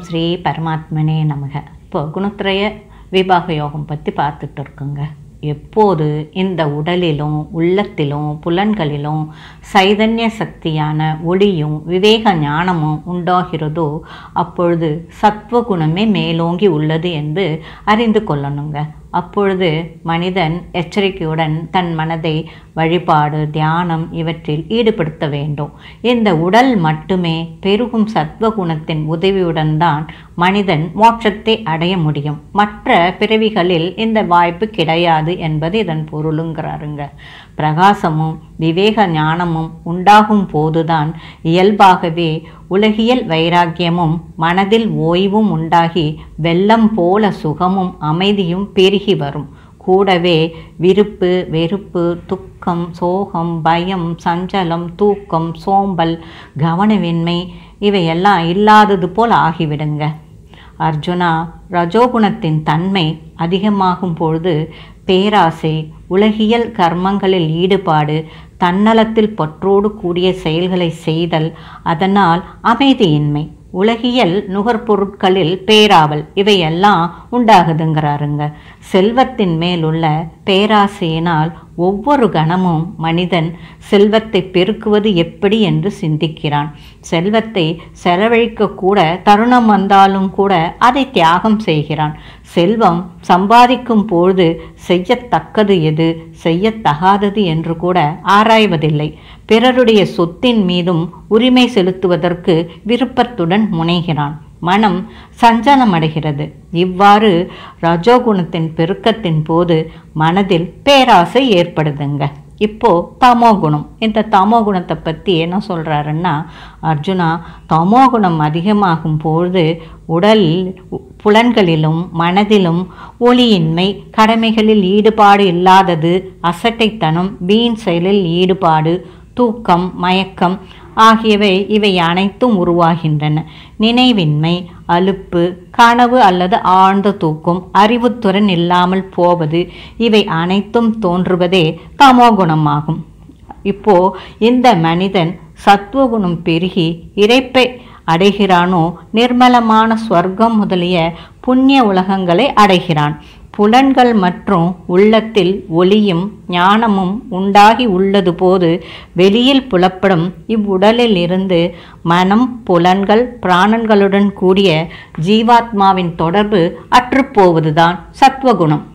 ஸ்ரீ பரமாத்மனே நமக இப்போ குணத்திரய விபாக யோகம் பற்றி பார்த்துட்டு இருக்கோங்க எப்போது இந்த உடலிலும் உள்ளத்திலும் புலன்களிலும் சைதன்ய சக்தியான ஒளியும் விவேக ஞானமும் உண்டாகிறதோ அப்பொழுது சத்வகுணமே மேலோங்கி உள்ளது என்று அறிந்து கொள்ளணுங்க அப்பொழுது மனிதன் எச்சரிக்கையுடன் தன் மனதை வழிபாடு தியானம் இவற்றில் ஈடுபடுத்த வேண்டும் இந்த உடல் மட்டுமே பெருகும் சத்வகுணத்தின் உதவியுடன் தான் மனிதன் மோட்சத்தை அடைய முடியும் மற்ற பிறவிகளில் இந்த வாய்ப்பு கிடையாது என்பது இதன் பொருளுங்கிறாருங்க பிரகாசமும் விவேக ஞானமும் உண்டாகும் போதுதான் இயல்பாகவே உலகியல் வைராக்கியமும் மனதில் ஓய்வும் உண்டாகி வெள்ளம் போல சுகமும் அமைதியும் பெருகி வரும் கூடவே விருப்பு வெறுப்பு துக்கம் சோகம் பயம் சஞ்சலம் தூக்கம் சோம்பல் கவனமின்மை இவையெல்லாம் இல்லாதது போல் ஆகிவிடுங்க அர்ஜுனா ரஜோகுணத்தின் தன்மை அதிகமாகும் பொழுது பேராசை உலகியல் கர்மங்களில் ஈடுபாடு தன்னலத்தில் பற்றோடு கூடிய செயல்களை செய்தல் அதனால் அமைதியின்மை உலகியல் நுகர்பொருட்களில் பேராவல் இவையெல்லாம் உண்டாகுதுங்கிறாருங்க செல்வத்தின் மேலுள்ள பேராசையினால் ஒவ்வொரு கணமும் மனிதன் செல்வத்தை பெருக்குவது எப்படி என்று சிந்திக்கிறான் செல்வத்தை செலவழிக்க கூட தருணம் வந்தாலும் கூட அதை தியாகம் செய்கிறான் செல்வம் சம்பாதிக்கும் பொழுது செய்யத்தக்கது எது செய்யத்தகாதது என்று கூட ஆராய்வதில்லை பிறருடைய சொத்தின் மீதும் உரிமை செலுத்துவதற்கு விருப்பத்துடன் முனைகிறான் மனம் சஞ்சலமடைகிறது இவ்வாறு ரஜோகுணத்தின் பெருக்கத்தின் போது மனதில் பேராசை ஏற்படுதுங்க இப்போ தமோ குணம் இந்த தமோ குணத்தை பற்றி என்ன சொல்கிறாருன்னா அர்ஜுனா தமோ குணம் அதிகமாகும் பொழுது உடல் புலன்களிலும் மனதிலும் ஒளியின்மை கடமைகளில் ஈடுபாடு இல்லாதது அசட்டைத்தனம் வீண் செயலில் ஈடுபாடு தூக்கம் மயக்கம் ஆகியவை இவை அனைத்தும் உருவாகின்றன நினைவின்மை அலுப்பு கனவு அல்லது ஆழ்ந்த தூக்கம் அறிவுத்துறன் இல்லாமல் போவது இவை அனைத்தும் தோன்றுவதே தமோகுணமாகும் இப்போ இந்த மனிதன் சத்துவகுணம் பெருகி இறைப்பை அடைகிறானோ நிர்மலமான ஸ்வர்க்கம் முதலிய புண்ணிய உலகங்களை அடைகிறான் புலன்கள் மற்றும் உள்ளத்தில் ஒளியும் ஞானமும் உண்டாகி உள்ளது போது வெளியில் புலப்படும் இவ்வுடலில் இருந்து மனம் புலன்கள் பிராணன்களுடன் கூடிய ஜீவாத்மாவின் தொடர்பு அற்றுப்போவதுதான் சத்வகுணம்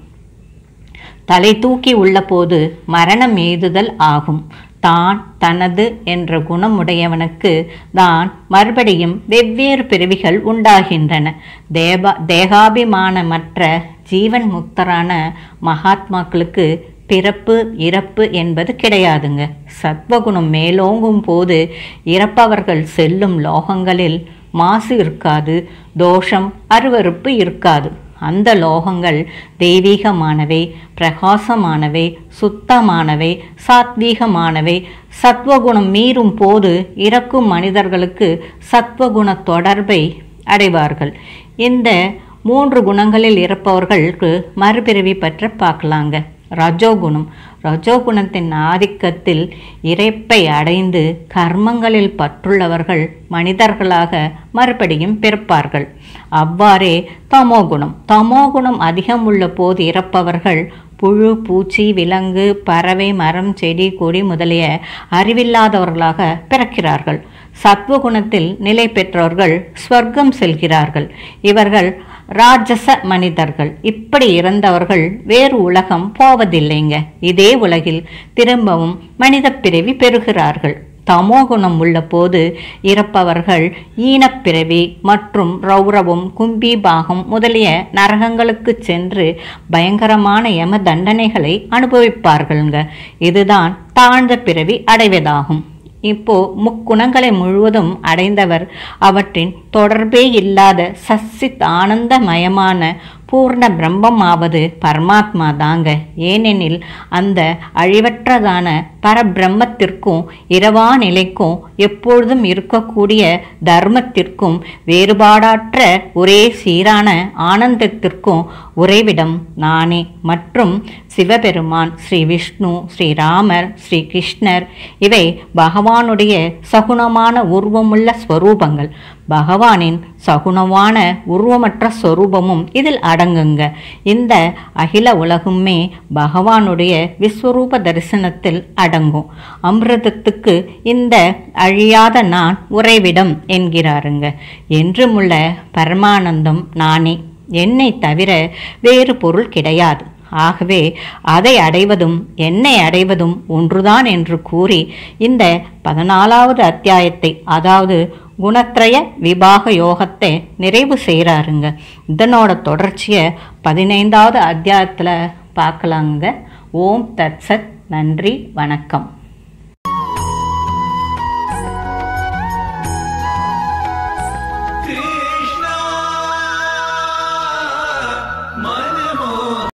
தலை தூக்கி உள்ளபோது மரணம் எய்துதல் ஆகும் தான் தனது என்ற குணமுடையவனுக்கு தான் மறுபடியும் வெவ்வேறு பிறவிகள் உண்டாகின்றன தேபா தேகாபிமானமற்ற ஜீவன் முக்தரான மகாத்மாக்களுக்கு பிறப்பு இறப்பு என்பது கிடையாதுங்க சத்வகுணம் மேலோங்கும் போது இறப்பவர்கள் செல்லும் லோகங்களில் மாசு இருக்காது தோஷம் அருவறுப்பு இருக்காது அந்த லோகங்கள் தெய்வீகமானவை பிரகாசமானவை சுத்தமானவை சாத்வீகமானவை சத்வகுணம் மீறும் போது இறக்கும் மனிதர்களுக்கு சத்வகுண தொடர்பை அடைவார்கள் இந்த மூன்று குணங்களில் இருப்பவர்களுக்கு மறுபிறவி பற்ற பார்க்கலாங்க ரஜோகுணம் ரஜோகுணத்தின் ஆதிக்கத்தில் இறைப்பை அடைந்து கர்மங்களில் பற்றுள்ளவர்கள் மனிதர்களாக மறுபடியும் பிறப்பார்கள் அவ்வாறே தமோகுணம் தமோகுணம் அதிகம் உள்ள போது இறப்பவர்கள் புழு பூச்சி விலங்கு பறவை மரம் செடி கொடி முதலிய அறிவில்லாதவர்களாக பிறக்கிறார்கள் சத்வகுணத்தில் நிலை பெற்றவர்கள் ஸ்வர்க்கம் செல்கிறார்கள் இவர்கள் ராஜச மனிதர்கள் இப்படி இறந்தவர்கள் வேறு உலகம் போவதில்லைங்க இதே உலகில் திரும்பவும் மனித பிறவி பெறுகிறார்கள் தமோகுணம் உள்ள போது இறப்பவர்கள் ஈனப்பிறவி மற்றும் ரௌரவம் கும்பிபாகம் முதலிய நரகங்களுக்கு சென்று பயங்கரமான யம தண்டனைகளை அனுபவிப்பார்கள்ங்க இதுதான் தாழ்ந்த பிறவி அடைவதாகும் இப்போ முக்குணங்களை முழுவதும் அடைந்தவர் அவற்றின் தொடர்பே இல்லாத சச்சித் ஆனந்தமயமான பூர்ண பிரம்மமாவது பரமாத்மா தாங்க ஏனெனில் அந்த அழிவற்றதான பரபிரம்மத்திற்கும் இரவா நிலைக்கும் எப்பொழுதும் இருக்கக்கூடிய தர்மத்திற்கும் வேறுபாடற்ற ஒரே சீரான ஆனந்தத்திற்கும் உறைவிடம் நானே மற்றும் சிவபெருமான் ஸ்ரீ விஷ்ணு ஸ்ரீராமர் ஸ்ரீ கிருஷ்ணர் இவை பகவானுடைய சகுனமான உருவமுள்ள ஸ்வரூபங்கள் பகவானின் சகுணமான உருவமற்ற சொரூபமும் இதில் அடங்குங்க இந்த அகில உலகுமே பகவானுடைய விஸ்வரூப தரிசனத்தில் அடங்கும் அமிர்தத்துக்கு இந்த அழியாத நான் உறைவிடம் என்கிறாருங்க என்றுமுள்ள பரமானந்தம் நானே என்னை தவிர வேறு பொருள் கிடையாது ஆகவே அதை அடைவதும் என்னை அடைவதும் ஒன்றுதான் என்று கூறி இந்த பதினாலாவது அத்தியாயத்தை அதாவது குணத்ரய விபாக யோகத்தை நிறைவு செய்கிறாருங்க இதனோட தொடர்ச்சியை பதினைந்தாவது அத்தியாயத்தில் பார்க்கலாங்க ஓம் தத்சத் நன்றி வணக்கம்